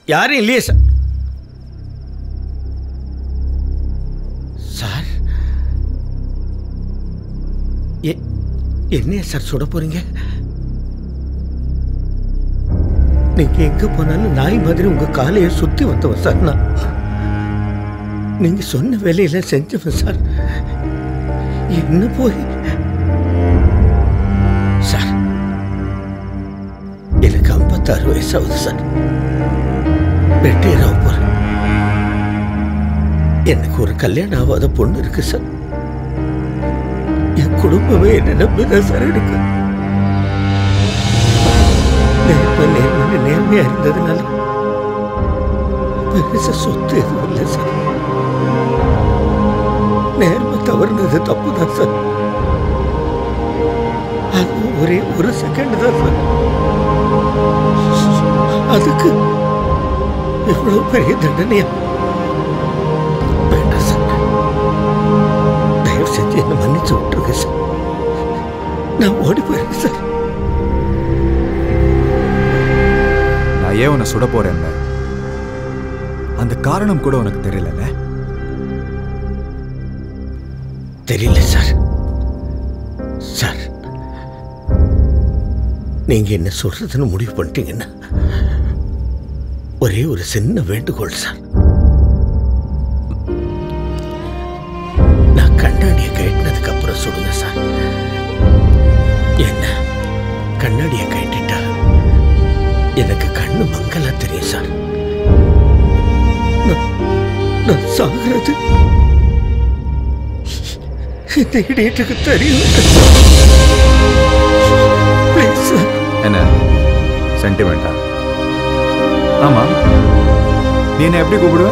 யாரும் இல்லையே sir sir எ- என்னைய சார் சுட போறீங்க நீங்க எங்க போனாலும் நாய் மாதிரி உங்க காலையை சுத்தி வந்தவன் சார் நான் நீங்க சொன்ன வேலையில செஞ்சவன் சார் என்ன போய் சார் எனக்கு ஐம்பத்தாறு வயசாகுது சார் ரிட்டையர் ஆக போறேன் எனக்கு ஒரு கல்யாணம் ஆகாத பொண்ணு இருக்கு சார் என் குடும்பமே என்ன நம்பிதான் சார் இருக்கு நேர்மை நேர்மை நேர்மையா இருந்ததுனால பெருசா சொத்து எதுவும் இல்லை சார் நேர்மை தவறுனது தப்பு தான் சார் அது ஒரே ஒரு செகண்ட் தான் சார் அதுக்கு இவ்வளவு பெரிய தண்டனையா வேண்டாம் சார் தயவு செஞ்சு என்னை மன்னிச்சு விட்டுருங்க சார் நான் ஓடி போயிருக்கேன் சார் நான் ஏன் உன்னை சுட போறேன்ல அந்த காரணம் கூட உனக்கு தெரியலல்ல தெரியல சார் சார் நீங்க என்ன சொல்றதுன்னு முடிவு பண்ணிட்டீங்கன்னா ஒரே ஒரு சின்ன வேண்டுகோள் சார் நான் கண்ணாடியை கட்டினதுக்கு அப்புறம் சொல்லுங்க சார் என்ன கண்ணாடியை கட்டிட்டா எனக்கு கண்ணு மங்கலா தெரியும் சார் நான்- நான் சாகிறது இந்த இடையத்துக்கு தெரியும் Please, sir. என்ன சென்டிமெண்டா ஆமா நீ என்ன எப்படி கூப்பிடுவ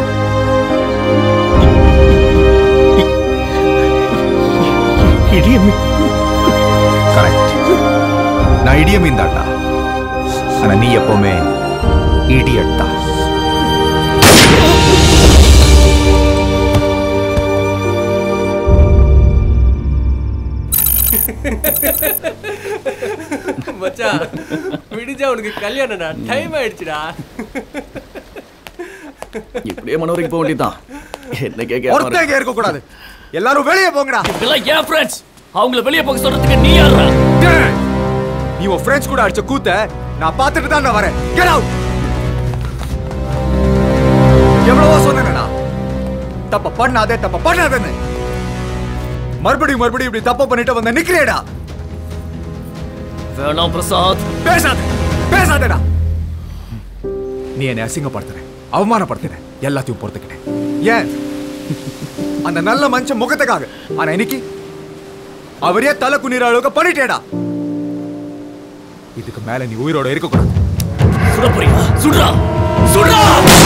இடியமே கரெக்ட் நான் இடியமீன் தாண்டா ஆனா நீ எப்பவுமே இடியட் தான் மச்சான் விடிஞ்சா உனக்கு கல்யாணம்டா டைம் ஆயிடுச்சுடா இப்படியே மனோரிக்கு போக வேண்டியதுதான் என்ன கேட்க ஒருத்தன் இங்க இருக்க கூடாது எல்லாரும் வெளியே போங்கடா இதெல்லாம் ஏன் ஃப்ரெண்ட்ஸ் அவங்கள வெளியே போக சொல்றதுக்கு நீ யாரா டேய்! நீ உன் ஃப்ரெண்ட்ஸ் கூட அடிச்ச கூத்த நான் பார்த்துட்டு தான் நான் வரேன் கெட் அவுட் எவ்வளவோ சொன்னேனடா தப்ப பண்ணாதே தப்ப பண்ணாதேன்னு மறுபடியும் மறுபடியும் இப்படி தப்ப பண்ணிட்டு வந்த நிக்கிறேடா வேணாம் பிரசாத் பேசாத பேசாதடா நீ என்னை அசிங்கப்படுத்துற அவமானப்படுத்துற எல்லாத்தையும் பொறுத்துக்கிட்டேன் ஏன் அந்த நல்ல மனுஷன் முகத்துக்காக ஆனா இன்னைக்கு அவரே தலை குனிற அளவுக்கு பண்ணிட்டேடா இதுக்கு மேல நீ உயிரோட இருக்க கூடாது சுட போறியா சுடுறா சுடுறா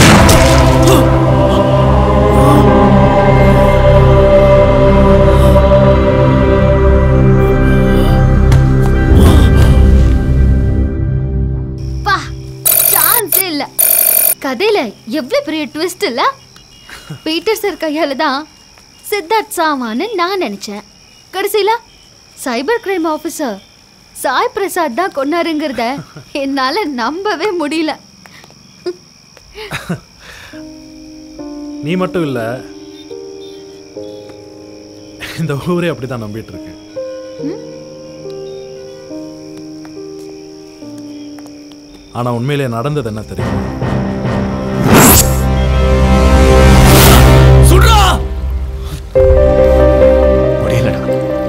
பா சான்ஸே இல்ல கதையில எவ்வளவு பெரிய ட்விஸ்ட் இல்ல பீட்டர் சார் கையால தான் சித்தார்த் சாவான்னு நான் நினைச்சேன் கடைசியில cyber crime officer Sai Prasad தான் கொன்னாருங்கிறத என்னால நம்பவே முடியல நீ மட்டும் இல்ல இந்த ஊரே அப்படிதான் நம்பிட்டு இருக்கு ஆனா உண்மையிலே நடந்தது என்ன தெரியும் சுடுறா முடியலடா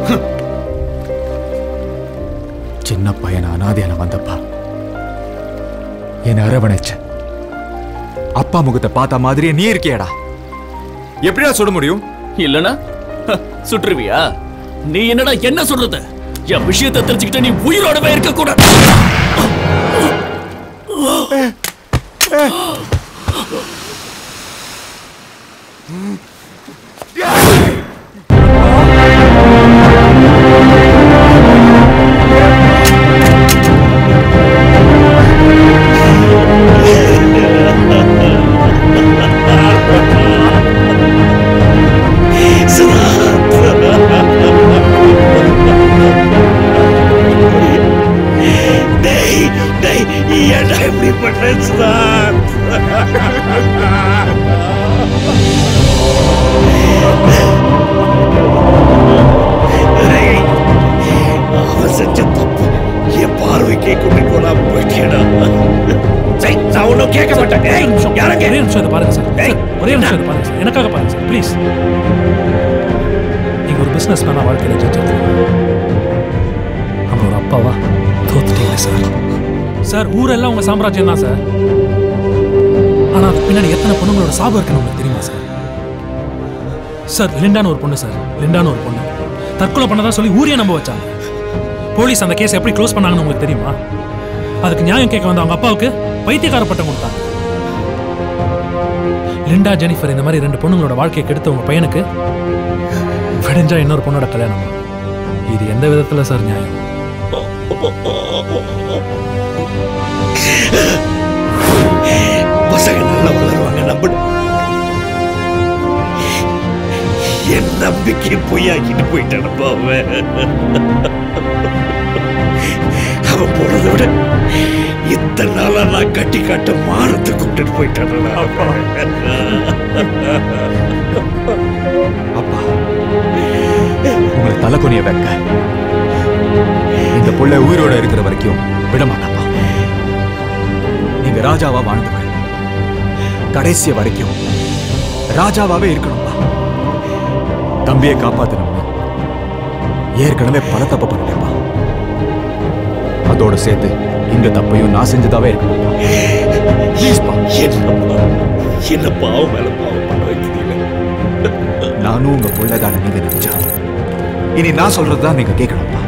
சின்ன பையன் அனாதையான வந்தப்பா என்னை அரவணைச்ச அப்பா முகத்தை பார்த்த மாதிரியே நீ இருக்கியேடா எப்படிடா சுட முடியும் இல்லனா சுட்டுருவியா நீ என்னடா என்ன சொல்றது என் விஷயத்தை தெரிஞ்சுக்கிட்டு நீ உயிரோடவே இருக்க கூடாது டேய், டேய், ஏன்டா இப்படி பண்ற சித்தார்த் ஏய், அவன் செஞ்ச தப்பு என் பார்வைக்கே கொண்டு போலாம் போயிட்டேடா சரி, நான் ஒன்றும் கேட்க மாட்டேன் ஏய், யாரும் ஒரே நிமிஷம் இதை பாருங்க சார் ஏய், ஒரே நிமிஷம் இதை பாருங்க சார் எனக்காக பாருங்க சார் ப்ளீஸ் நீங்க ஒரு பிசினஸ் மேனா வாழ்க்கையில ஜெயிச்சிருக்கீங்க ஆனா ஒரு அப்பாவா தோத்துட்டீங்க சார் சார் ஊரெல்லாம் உங்க சாம்ராஜ்யம் தான் சார் ஆனா அதுக்கு பின்னாடி எத்தனை பொண்ணுங்களோட சாபம் இருக்குன்னு உங்களுக்கு தெரியுமா சார் சார் லிண்டான்னு ஒரு பொண்ணு சார் லிண்டான்னு ஒரு பொண்ணு தற்கொலை பண்ணதா சொல்லி ஊரே நம்ப வச்சாங்க போலீஸ் அந்த கேஸ் எப்படி க்ளோஸ் பண்ணாங்கன்னு உங்களுக்கு தெரியுமா அதுக்கு நியாயம் கேட்க வந்த அவங்க அப்பாவுக்கு பைத்தியக்கார பட்டம் கொடுத்தாங்க லிண்டா ஜெனிஃபர் இந்த மாதிரி ரெண்டு பொண்ணுங்களோட வாழ்க்கையை கெடுத்த உங்க பையனுக்கு விடிஞ்சா இன்னொரு பொண்ணோட கல்யாணம் இது எந்த விதத்துல சார் நியாயம் பசங்க நல்லா வளருவாங்க நம்ப என் நம்பிக்கை பொய்யாக்கிட்டு போயிட்டானப்பா அவன் அவன் போனதை விட இத்தனை நாளா நான் கட்டி காட்ட மானத்தை கூட்டிட்டு போயிட்டானா அப்பா உங்களை தலைக்குனிய வைக்க இந்த புள்ள உயிரோட இருக்கிற வரைக்கும் விட மாட்டாப்பா நீங்க ராஜாவா வாழ்ந்தவர் கடைசி வரைக்கும் ராஜாவாவே இருக்கணும்பா தம்பியை காப்பாத்தணும்னு ஏற்கனவே பல தப்பு பண்ணிட்டேப்பா அதோட சேர்த்து இந்த தப்பையும் நான் செஞ்சதாவே இருக்கணும்ப்பா ப்ளீஸ்ப்பா என்னப்பா என்ன பாவம் மேல பாவம் பண்ண வைக்கிறீங்க நானும் உங்க பிள்ளைதான நீங்க நினைச்சா இனி நான் சொல்றதுதான் நீங்க கேட்கணும்ப்பா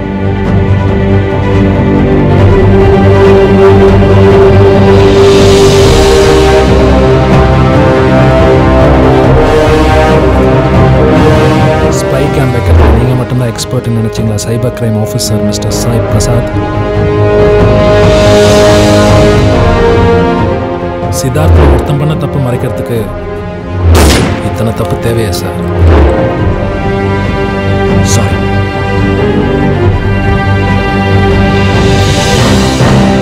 ஸ்பை கேம் வைக்கிறதுல நீங்க மட்டும்தான் எக்ஸ்பர்ட்னு நினைச்சீங்களா cyber crime officer mister Sai Prasad Siddharth ஒருத்தம் பண்ண தப்பு மறைக்கிறதுக்கு இத்தனை தப்பு தேவையா சார் சாரி